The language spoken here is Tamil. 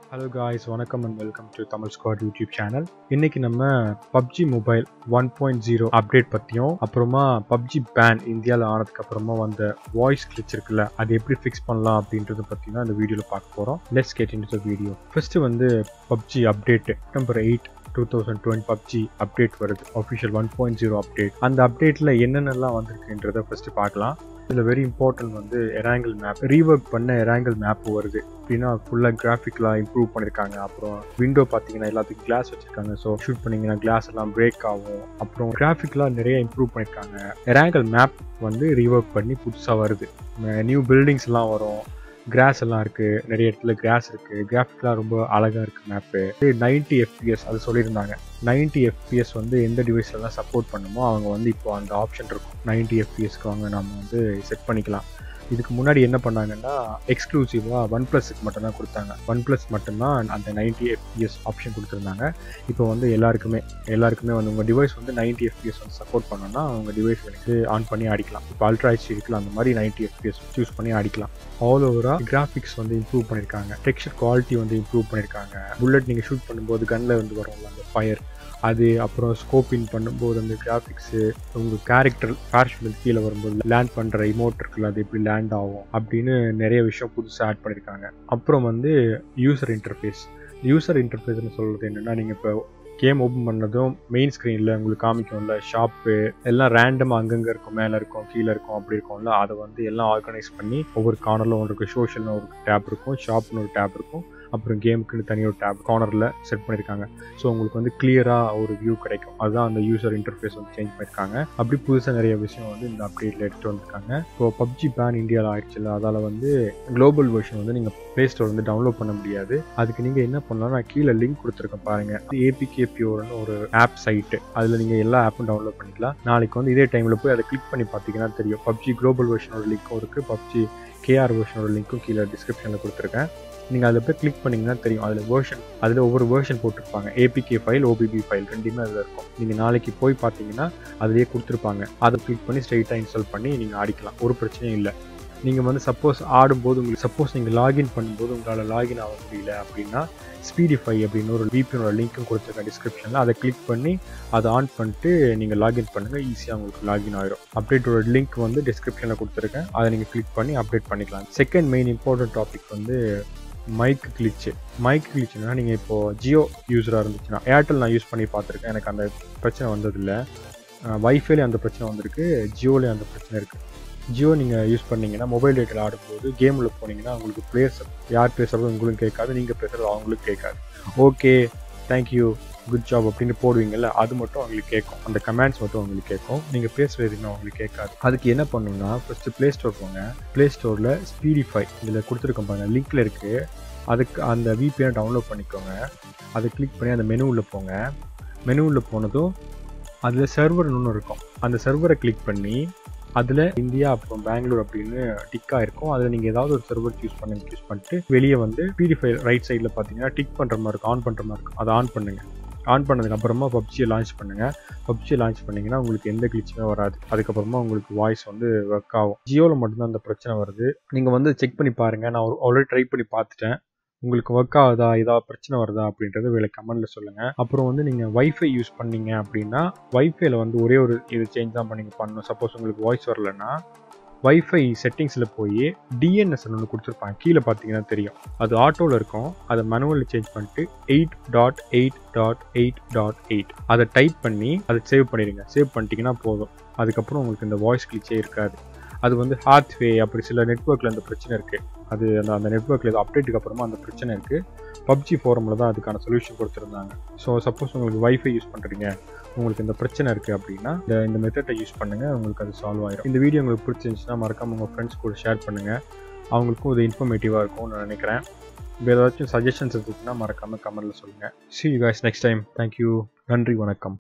ஹலோ காய்ஸ் வணக்கம் and welcome to Tamil squad YouTube channel இன்னைக்கு நம்ம PUBG mobile one point zero update பற்றியும் அப்புறமா பப்ஜி பேன் இந்தியாவில் ஆனதுக்கு அப்புறமா வந்த வாய்ஸ் கிளிச் இருக்குல்ல அது எப்படி ஃபிக்ஸ் பண்ணலாம் அப்படின்றத பற்றி தான் இந்த வீடியோவில் பார்க்க போகிறோம் let's get in the video first வந்து PUBG update September eight two thousand twenty PUBG update வருது official one point zero update அந்த அப்டேட்டில் என்னென்னலாம் வந்திருக்குன்றத ஃபர்ஸ்ட் பார்க்கலாம் இதில் வெரி இம்பார்ட்டன்ட் வந்து எராங்கிள் மேப் ரீவர்க் பண்ண எராங்கிள் மேப் வருது அப்படின்னா ஃபுல்லாக கிராஃபிக்லாம் இம்ப்ரூவ் பண்ணியிருக்காங்க அப்புறம் விண்டோ பார்த்தீங்கன்னா எல்லாத்துக்கும் கிளாஸ் வச்சுருக்காங்க ஸோ ஷூட் பண்ணிங்கன்னா கிளாஸ் எல்லாம் பிரேக் ஆகும் அப்புறம் கிராஃபிக்லாம் நிறைய இம்ப்ரூவ் பண்ணியிருக்காங்க எராங்கிள் மேப் வந்து ரீவர்க் பண்ணி புதுசாக வருது நியூ பில்டிங்ஸ்லாம் வரும் கிராஸ் எல்லாம் இருக்குது நிறைய இடத்துல கிராஸ் இருக்குது கிராஃபிக்லாம் ரொம்ப அழகாக இருக்குது மேப்பு நைன்ட்டி எஃபிஎஸ் அது சொல்லியிருந்தாங்க நைன்ட்டி எஃபிஎஸ் வந்து எந்த டிவைஸ்லாம் சப்போர்ட் பண்ணுமோ அவங்க வந்து இப்போ அந்த ஆப்ஷன் இருக்கும் நைன்ட்டி எஃபிஎஸ்க்கு அவங்க நம்ம வந்து செட் பண்ணிக்கலாம் இதுக்கு முன்னாடி என்ன பண்ணாங்கன்னா எக்ஸ்க்ளூசிவாக ஒன் ப்ளஸுக்கு மட்டும்தான் கொடுத்தாங்க ஒன் ப்ளஸ் மட்டும்தான் அந்த நைன்ட்டி எஃபிஎஸ் ஆப்ஷன் கொடுத்துருந்தாங்க இப்போ வந்து எல்லாருக்குமே எல்லாருக்குமே வந்து உங்கள் டிவைஸ் வந்து நைன்ட்டி எஃபிஎஸ் வந்து சப்போர்ட் பண்ணோன்னா உங்கள் டிவைஸ் வந்து ஆன் பண்ணி ஆடிக்கலாம் இப்போ அல்ட்ரா ஹெச் இருக்குல்ல அந்த மாதிரி நைன்ட்டி எஃபிஎஸ் சூஸ் பண்ணி ஆடிக்கலாம் ஆல் ஓவராக கிராஃபிக்ஸ் வந்து இம்ப்ரூவ் பண்ணியிருக்காங்க டெக்ஸ்சர் குவாலிட்டி வந்து இம்ப்ரூவ் பண்ணியிருக்காங்க புல்லட் நீங்கள் ஷூட் பண்ணும்போது கன்னில் வந்து வரும்ல அந்த ஃபயர் அது அப்புறம் ஸ்கோப்பிங் பண்ணும்போது அந்த கிராஃபிக்ஸு உங்கள் கேரக்டர் பேரஷூட் கீழே வரும்போது லேண்ட் பண்ணுற இமோட் இருக்குல்ல அது எப்படி லேண்ட் ஆகும் அப்படின்னு நிறைய விஷயம் புதுசாக ஆட் பண்ணியிருக்காங்க அப்புறம் வந்து யூசர் இன்டர்ஃபேஸ் யூசர் இன்டர்ஃபேஸ்னு சொல்கிறது என்னென்னா நீங்கள் இப்போ கேம் ஓப்பன் பண்ணதும் மெயின் ஸ்க்ரீனில் உங்களுக்கு காமிக்கும்ல ஷாப்பு எல்லாம் ரேண்டமாக அங்கங்கே இருக்கும் மேலே இருக்கும் கீழே இருக்கும் அப்படி இருக்கும்ல அதை வந்து எல்லாம் ஆர்கனைஸ் பண்ணி ஒவ்வொரு கார்னரில் ஒன்று இருக்கும் சோஷியல்னு ஒரு டேப் இருக்கும் ஷாப்னு ஒரு டேப் இருக்கும் அப்புறம் கேமுக்குன்னு தனியாக ஒரு டேப் கார்னரில் செட் பண்ணியிருக்காங்க ஸோ உங்களுக்கு வந்து கிளியராக ஒரு வியூ கிடைக்கும் அதுதான் அந்த யூசர் இன்டர்ஃபேஸ் வந்து சேஞ்ச் பண்ணியிருக்காங்க அப்படி புதுசாக நிறைய விஷயம் வந்து இந்த அப்டேட்டில் எடுத்துகிட்டு வந்திருக்காங்க இப்போ பப்ஜி பேன் இந்தியாவில் ஆயிடுச்சுல அதால் வந்து குளோபல் வெர்ஷன் வந்து நீங்கள் ப்ளே ஸ்டோர் வந்து டவுன்லோட் பண்ண முடியாது அதுக்கு நீங்கள் என்ன பண்ணலாம் நான் கீழே லிங்க் கொடுத்துருக்கேன் பாருங்கள் ஏபிகே பியூர்னு ஒரு ஆப் சைட்டு அதில் நீங்கள் எல்லா ஆப்பும் டவுன்லோட் பண்ணிக்கலாம் நாளைக்கு வந்து இதே டைமில் போய் அதை கிளிக் பண்ணி பார்த்தீங்கன்னா தெரியும் பப்ஜி குளோபல் வெர்ஷனோட லிங்க்கும் இருக்குது பப்ஜி கேஆர் வெர்ஷனோட லிங்க்கும் கீழே டிஸ்கிரிப்ஷனில் கொடுத்துருக்கேன் நீங்கள் அதில் போய் கிளிக் பண்ணிங்கன்னா தெரியும் அதில் வேர்ஷன் அதில் ஒவ்வொரு வேர்ஷன் போட்டிருப்பாங்க ஏபிகே ஃபைல் ஓபிபி ஃபைல் ரெண்டுமே அதில் இருக்கும் நீங்கள் நாளைக்கு போய் பார்த்தீங்கன்னா அதிலேயே கொடுத்துருப்பாங்க அதை கிளிக் பண்ணி ஸ்ட்ரைட்டாக இன்ஸ்டால் பண்ணி நீங்கள் ஆடிக்கலாம் ஒரு பிரச்சனையும் இல்லை நீங்கள் வந்து சப்போஸ் ஆடும்போது உங்களுக்கு சப்போஸ் நீங்கள் லாகின் பண்ணும்போது உங்களால் லாகின் ஆக முடியல அப்படின்னா ஸ்பீடிஃபை அப்படின்னு ஒரு விபிஎனோட லிங்க்கும் கொடுத்துருக்கேன் டிஸ்கிரிப்ஷனில் அதை கிளிக் பண்ணி அதை ஆன் பண்ணிட்டு நீங்கள் லாகின் பண்ணுங்கள் ஈஸியாக உங்களுக்கு லாகின் ஆகிடும் அப்டேட்டோட லிங்க் வந்து டிஸ்கிரிப்ஷனில் கொடுத்துருக்கேன் அதை நீங்கள் கிளிக் பண்ணி அப்டேட் பண்ணிக்கலாம் செகண்ட் மெயின் இம்பார்ட்டன்ட் டாபிக் வந்து மைக் கிளிச்சு மைக் கிளிச்சுனா நீங்கள் இப்போது ஜியோ யூஸராக இருந்துச்சுன்னா ஏர்டெல் நான் யூஸ் பண்ணி பார்த்துருக்கேன் எனக்கு அந்த பிரச்சனை வந்ததில்லை வைஃபைலேயும் அந்த பிரச்சனை வந்திருக்கு ஜியோலேயும் அந்த பிரச்சனை இருக்குது ஜியோ நீங்கள் யூஸ் பண்ணீங்கன்னா மொபைல் டேட்டில் ஆடும்போது கேமில் போனீங்கன்னா உங்களுக்கு பிளேயர்ஸ் யார் பேசுகிறதும் உங்களுக்கு கேட்காது நீங்கள் பேசுகிறது அவங்களுக்கு கேட்காது ஓகே தேங்க்யூ குட் ஜாப் அப்படின்னு போடுவீங்கல்ல அது மட்டும் அவங்களுக்கு கேட்கும் அந்த கமெண்ட்ஸ் மட்டும் அவங்களுக்கு கேட்கும் நீங்கள் பேசுகிறது எதுவுமே அவங்களுக்கு கேட்காது அதுக்கு என்ன பண்ணணும்னா ஃபஸ்ட்டு ப்ளே ஸ்டோர் போங்க ப்ளே ஸ்டோரில் ஸ்பீடிஃபை இதில் கொடுத்துருக்கோம் பாருங்கள் லிங்க்கில் இருக்குது அதுக்கு அந்த விபிஎனை டவுன்லோட் பண்ணிக்கோங்க அதை கிளிக் பண்ணி அந்த மெனுவில் போங்க மெனுவில் போனதும் அதில் சர்வர்னு ஒன்று இருக்கும் அந்த சர்வரை கிளிக் பண்ணி அதில் இந்தியா அப்புறம் பெங்களூர் அப்படின்னு டிக்காக இருக்கும் அதில் நீங்கள் ஏதாவது ஒரு சர்வர் சூஸ் பண்ணி சூஸ் பண்ணிட்டு வெளியே வந்து பிடிஃபை ரைட் சைடில் பார்த்தீங்கன்னா டிக் பண்ணுற மாதிரி இருக்கும் ஆன் பண்ணுற மாதிரி இருக்கும் அதை ஆன் பண்ணுங்கள் ஆன் பண்ணதுக்கு அப்புறமா பப்ஜியை லான்ச் பண்ணுங்கள் பப்ஜியை லான்ச் பண்ணிங்கன்னா உங்களுக்கு எந்த கிளிச்சுமே வராது அதுக்கப்புறமா உங்களுக்கு வாய்ஸ் வந்து ஒர்க் ஆகும் ஜியோவில் மட்டும்தான் அந்த பிரச்சனை வருது நீங்கள் வந்து செக் பண்ணி பாருங்கள் நான் ஆல்ரெடி ட்ரை பண்ணி பார்த்துட்டேன் உங்களுக்கு ஒர்க் ஆகுதா ஏதாவது பிரச்சனை வருதா அப்படின்றது வேலை கமெண்ட்ல சொல்லுங்க அப்புறம் வந்து நீங்க வைஃபை யூஸ் பண்ணீங்க அப்படின்னா வைஃபைல வந்து ஒரே ஒரு இது சேஞ்ச் தான் பண்ணி பண்ணணும் சப்போஸ் உங்களுக்கு வாய்ஸ் வரலன்னா வைஃபை செட்டிங்ஸில் போய் டிஎன்எஸ் ஒன்று கொடுத்துருப்பாங்க கீழே பார்த்தீங்கன்னா தெரியும் அது ஆட்டோவில் இருக்கும் அதை மனுவலில் சேஞ்ச் பண்ணிட்டு eight dot eight dot eight dot eight அதை டைப் பண்ணி அதை சேவ் பண்ணிடுங்க சேவ் பண்ணிட்டீங்கன்னா போதும் அதுக்கப்புறம் உங்களுக்கு இந்த வாய்ஸ் கிளிச்சே இருக்காது அது வந்து ஹார்த்வே அப்படி சில நெட்ஒர்க்கில் அந்த பிரச்சனை இருக்குது அது அந்த அந்த நெட்ஒர்க்கில் ஏதோ அப்டேட்டுக்கு அப்புறமா அந்த பிரச்சனை இருக்குது பப்ஜி ஃபோரமில் தான் அதுக்கான சொல்யூஷன் கொடுத்துருந்தாங்க ஸோ சப்போஸ் உங்களுக்கு வைஃபை யூஸ் பண்ணுறீங்க உங்களுக்கு இந்த பிரச்சனை இருக்குது அப்படின்னா இந்த இந்த மெத்தடை யூஸ் பண்ணுங்கள் உங்களுக்கு அது சால்வ் ஆயிடும் இந்த வீடியோ உங்களுக்கு பிடிச்சிருந்துச்சுன்னா மறக்காம உங்கள் ஃப்ரெண்ட்ஸ் கூட ஷேர் பண்ணுங்கள் அவங்களுக்கும் இது இன்ஃபர்மேட்டிவாக இருக்கும்னு நான் நினைக்கிறேன் வேறு ஏதாச்சும் சஜஷன்ஸ் இருந்துச்சுன்னா மறக்காமல் கமெண்ட்டில் சொல்லுங்கள் see you guys next time thank you நன்றி வணக்கம்